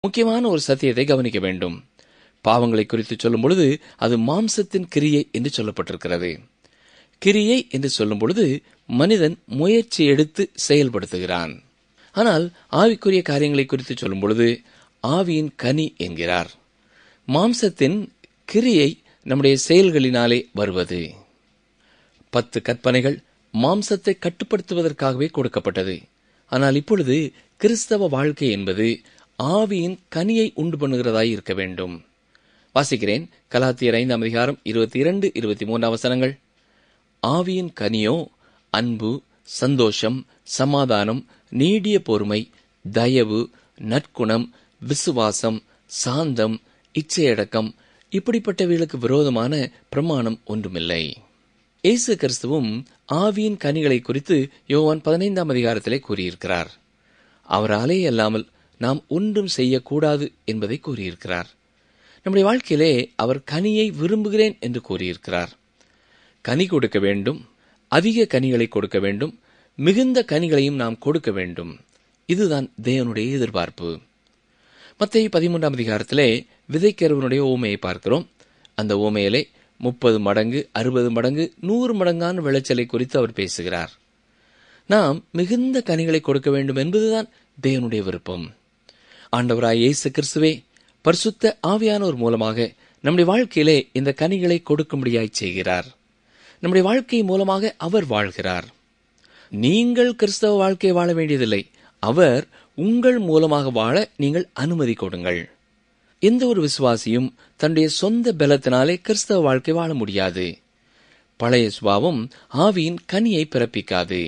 முக்கியமான ஒரு சத்தியத்தை கவனிக்க வேண்டும் பாவங்களை குறித்து சொல்லும் பொழுது அது மாம்சத்தின் கிரியை என்று சொல்லப்பட்டிருக்கிறது கிரியை என்று சொல்லும் பொழுது மனிதன் முயற்சி எடுத்து செயல்படுத்துகிறான் ஆனால் ஆவிக்குரிய காரியங்களை குறித்து சொல்லும் பொழுது ஆவியின் கனி என்கிறார் மாம்சத்தின் கிரியை நம்முடைய செயல்களினாலே வருவது பத்து கற்பனைகள் மாம்சத்தை கட்டுப்படுத்துவதற்காகவே கொடுக்கப்பட்டது ஆனால் இப்பொழுது கிறிஸ்தவ வாழ்க்கை என்பது ஆவியின் கனியை உண்டு பண்ணுகிறதாய் இருக்க வேண்டும் வாசிக்கிறேன் கலாத்தியர் ஐந்தாம் அதிகாரம் இருபத்தி இரண்டு இருபத்தி மூன்றாம் வசனங்கள் ஆவியின் கனியோ அன்பு சந்தோஷம் சமாதானம் நீடிய பொறுமை தயவு நற்குணம் விசுவாசம் சாந்தம் இச்சையடக்கம் இப்படிப்பட்டவைகளுக்கு விரோதமான பிரமாணம் ஒன்றுமில்லை இயேசு கிறிஸ்துவும் ஆவியின் கனிகளை குறித்து யோவான் பதினைந்தாம் அதிகாரத்திலே கூறியிருக்கிறார் அவராலே அல்லாமல் நாம் ஒன்றும் செய்யக்கூடாது என்பதை கூறியிருக்கிறார் நம்முடைய வாழ்க்கையிலே அவர் கனியை விரும்புகிறேன் என்று கூறியிருக்கிறார் கனி கொடுக்க வேண்டும் அதிக கனிகளை கொடுக்க வேண்டும் மிகுந்த கனிகளையும் நாம் கொடுக்க வேண்டும் இதுதான் தேவனுடைய எதிர்பார்ப்பு மத்திய பதிமூன்றாம் அதிகாரத்திலே விதைக்கிறவனுடைய ஓமையை பார்க்கிறோம் அந்த ஓமையிலே முப்பது மடங்கு அறுபது மடங்கு நூறு மடங்கான விளைச்சலை குறித்து அவர் பேசுகிறார் நாம் மிகுந்த கனிகளை கொடுக்க வேண்டும் என்பதுதான் தேவனுடைய விருப்பம் ஆண்டவராய் இயேசு கிறிஸ்துவே பரிசுத்த ஆவியானோர் மூலமாக நம்முடைய வாழ்க்கையிலே இந்த கனிகளை கொடுக்கும்படியாய் செய்கிறார் நம்முடைய வாழ்க்கை மூலமாக அவர் வாழ்கிறார் நீங்கள் கிறிஸ்தவ வாழ்க்கை வாழ வேண்டியதில்லை அவர் உங்கள் மூலமாக வாழ நீங்கள் அனுமதி கொடுங்கள் எந்த ஒரு விசுவாசியும் தன்னுடைய சொந்த பலத்தினாலே கிறிஸ்தவ வாழ்க்கை வாழ முடியாது பழைய சுபாவம் ஆவியின் கனியை பிறப்பிக்காது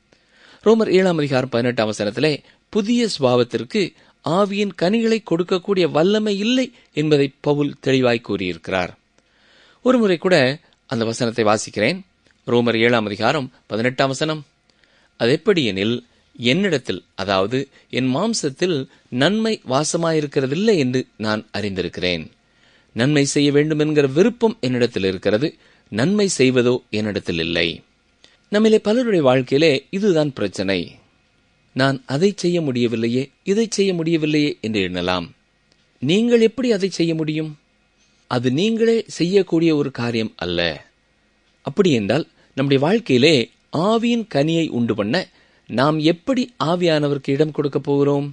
ரோமர் ஏழாம் அதிகாரம் பதினெட்டாம் வசனத்திலே புதிய சுபாவத்திற்கு ஆவியின் கனிகளை கொடுக்கக்கூடிய வல்லமை இல்லை என்பதை பவுல் தெளிவாய் கூறியிருக்கிறார் ஒருமுறை கூட அந்த வசனத்தை வாசிக்கிறேன் ரோமர் ஏழாம் அதிகாரம் பதினெட்டாம் வசனம் அது எப்படி எனில் என்னிடத்தில் அதாவது என் மாம்சத்தில் நன்மை வாசமாயிருக்கிறதில்லை என்று நான் அறிந்திருக்கிறேன் நன்மை செய்ய வேண்டும் என்கிற விருப்பம் என்னிடத்தில் இருக்கிறது நன்மை செய்வதோ என்னிடத்தில் இல்லை நம்மிலே பலருடைய வாழ்க்கையிலே இதுதான் பிரச்சனை நான் அதை செய்ய முடியவில்லையே இதை செய்ய முடியவில்லையே என்று எண்ணலாம் நீங்கள் எப்படி அதை செய்ய முடியும் அது நீங்களே செய்யக்கூடிய ஒரு காரியம் அல்ல அப்படி என்றால் நம்முடைய வாழ்க்கையிலே ஆவியின் கனியை உண்டு பண்ண நாம் எப்படி ஆவியானவருக்கு இடம் கொடுக்க போகிறோம்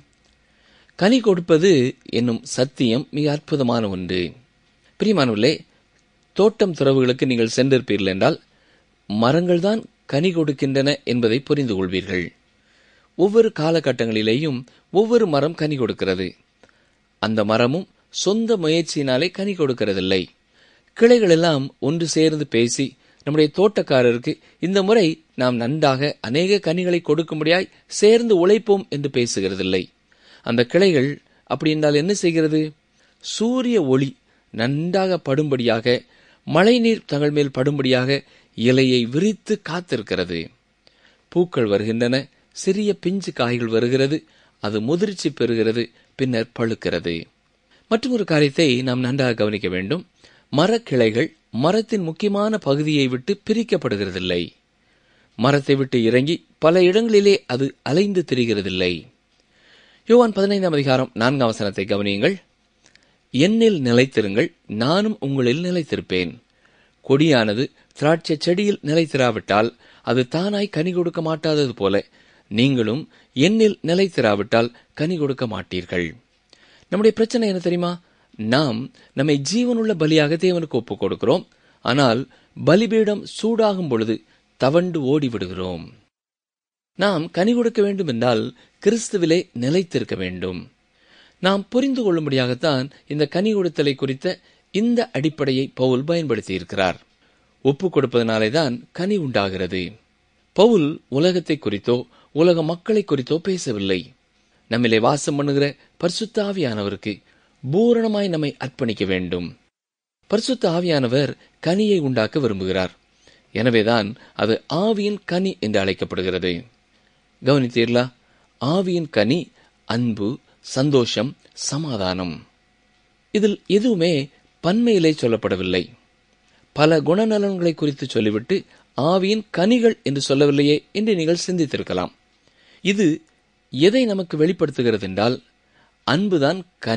கனி கொடுப்பது என்னும் சத்தியம் மிக அற்புதமான ஒன்று பிரியமானவர்களே தோட்டம் துறவுகளுக்கு நீங்கள் சென்றிருப்பீர்கள் என்றால் மரங்கள் தான் கனி கொடுக்கின்றன என்பதை புரிந்து கொள்வீர்கள் ஒவ்வொரு காலகட்டங்களிலேயும் ஒவ்வொரு மரம் கனி கொடுக்கிறது அந்த மரமும் சொந்த முயற்சியினாலே கனி கொடுக்கிறதில்லை கிளைகள் எல்லாம் ஒன்று சேர்ந்து பேசி நம்முடைய தோட்டக்காரருக்கு இந்த முறை நாம் நன்றாக அநேக கனிகளை கொடுக்கும்படியாய் சேர்ந்து உழைப்போம் என்று பேசுகிறதில்லை அந்த கிளைகள் அப்படி என்றால் என்ன செய்கிறது சூரிய ஒளி நன்றாக படும்படியாக மழைநீர் தங்கள் மேல் படும்படியாக இலையை விரித்து காத்திருக்கிறது பூக்கள் வருகின்றன சிறிய பிஞ்சு காய்கள் வருகிறது அது முதிர்ச்சி பெறுகிறது பின்னர் பழுக்கிறது மற்றொரு காரியத்தை நாம் நன்றாக கவனிக்க வேண்டும் மரக்கிளைகள் மரத்தின் முக்கியமான பகுதியை விட்டு பிரிக்கப்படுகிறதில்லை மரத்தை விட்டு இறங்கி பல இடங்களிலே அது அலைந்து திரிகிறதில்லை யோவான் பதினைந்தாம் அதிகாரம் நான்காம் வசனத்தை கவனியுங்கள் என்னில் நிலைத்திருங்கள் நானும் உங்களில் நிலைத்திருப்பேன் கொடியானது திராட்சை செடியில் நிலைத்திராவிட்டால் அது தானாய் கனி கொடுக்க மாட்டாதது போல நீங்களும் என்னில் நிலைத்திராவிட்டால் கனி கொடுக்க மாட்டீர்கள் நம்முடைய பிரச்சனை என்ன தெரியுமா நாம் நம்மை ஜீவனுள்ள பலியாக தேவனுக்கு ஒப்புக் கொடுக்கிறோம் ஆனால் பலிபீடம் சூடாகும் பொழுது தவண்டு ஓடி விடுகிறோம் நாம் கனி கொடுக்க வேண்டும் என்றால் கிறிஸ்துவிலே நிலைத்திருக்க வேண்டும் நாம் புரிந்து கொள்ளும்படியாகத்தான் இந்த கனி கொடுத்தலை குறித்த இந்த அடிப்படையை பவுல் பயன்படுத்தி இருக்கிறார் ஒப்புக் கொடுப்பதனாலே தான் கனி உண்டாகிறது பவுல் உலகத்தை குறித்தோ உலக மக்களை குறித்தோ பேசவில்லை நம்மிலே வாசம் பண்ணுகிற பரிசுத்த ஆவியானவருக்கு பூரணமாய் நம்மை அர்ப்பணிக்க வேண்டும் பரிசுத்த ஆவியானவர் கனியை உண்டாக்க விரும்புகிறார் எனவேதான் அது ஆவியின் கனி என்று அழைக்கப்படுகிறது கவனித்தீர்களா ஆவியின் கனி அன்பு சந்தோஷம் சமாதானம் இதில் எதுவுமே பன்மையிலே சொல்லப்படவில்லை பல குணநலன்களை குறித்து சொல்லிவிட்டு ஆவியின் கனிகள் என்று சொல்லவில்லையே என்று நீங்கள் சிந்தித்திருக்கலாம் இது எதை நமக்கு வெளிப்படுத்துகிறது என்றால் அன்புதான் கனி